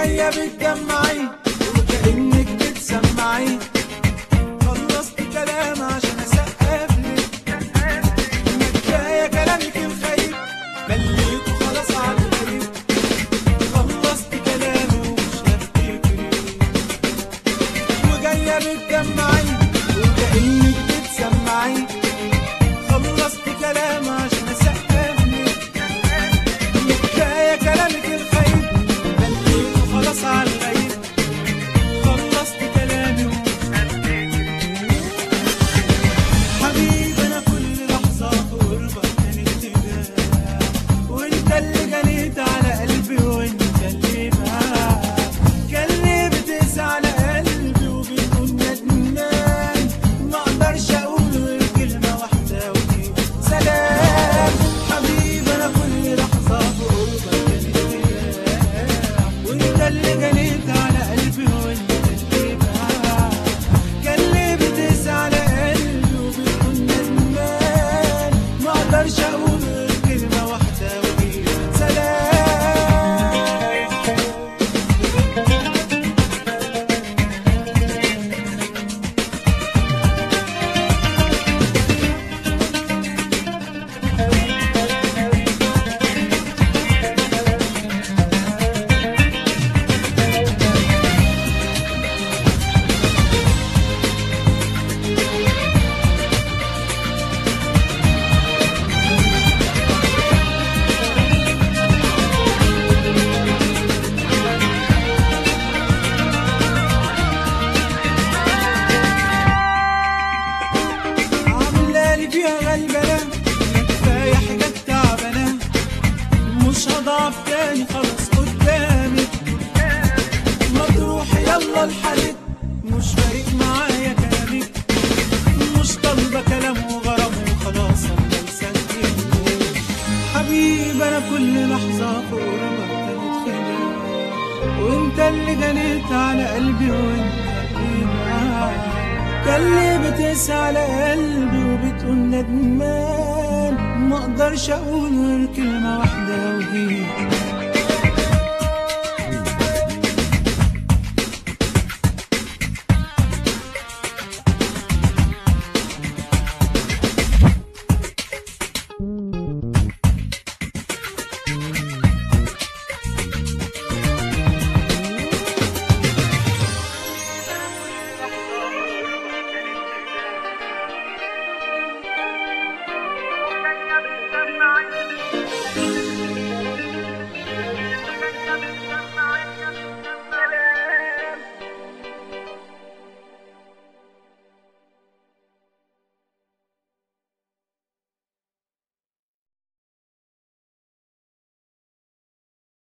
وجاية بتجمعي وكأنك بتسمعي خلصت كلام عشان اسقف لك ما كفايه كلامك الخيب مليته خلاص على الغريب خلصت كلامي ومش هفتكرك وجايه بتجمعي وكأنك بتسمعي خلصت كلام عشان اسقف لك ما كفايه كلامك الخيب مليته خلاص على الغريب خلصت كلامي ومش حبيبي انا كل لحظه في قربك كانت تجاه وانت اللي جنيت على قلبي وانت اللي بقى كان اللي بتقسى على قلبي وبيكون ندمان ما اقدرش اقول غير كلمه واحده ودي سلام حبيبي انا كل لحظه في قربك كانت تجاه وانت اللي جنيت على قلبي وانت اللي بقى كان اللي بتقسى على قلبي وبيكون ندمان ما اقدرش اقول غير كلمه واحده وهي سلام عاملالي فيها غلبانة كفاية حاجات تعبانة مش هضعف تاني خلاص قدامك ما تروحي يلا لحالك مش فارق معايا كلامك مش طالبة كلام وغرام وخلاص الله يسلمك حبيبي انا كل لحظة في قربك كانت فداء وانت اللي جنيت على قلبي وانت اللي معايا كان اللي بتقسى على قلبي وبتقول ندمان ما اقدرش اقول غير كلمة واحدة وهي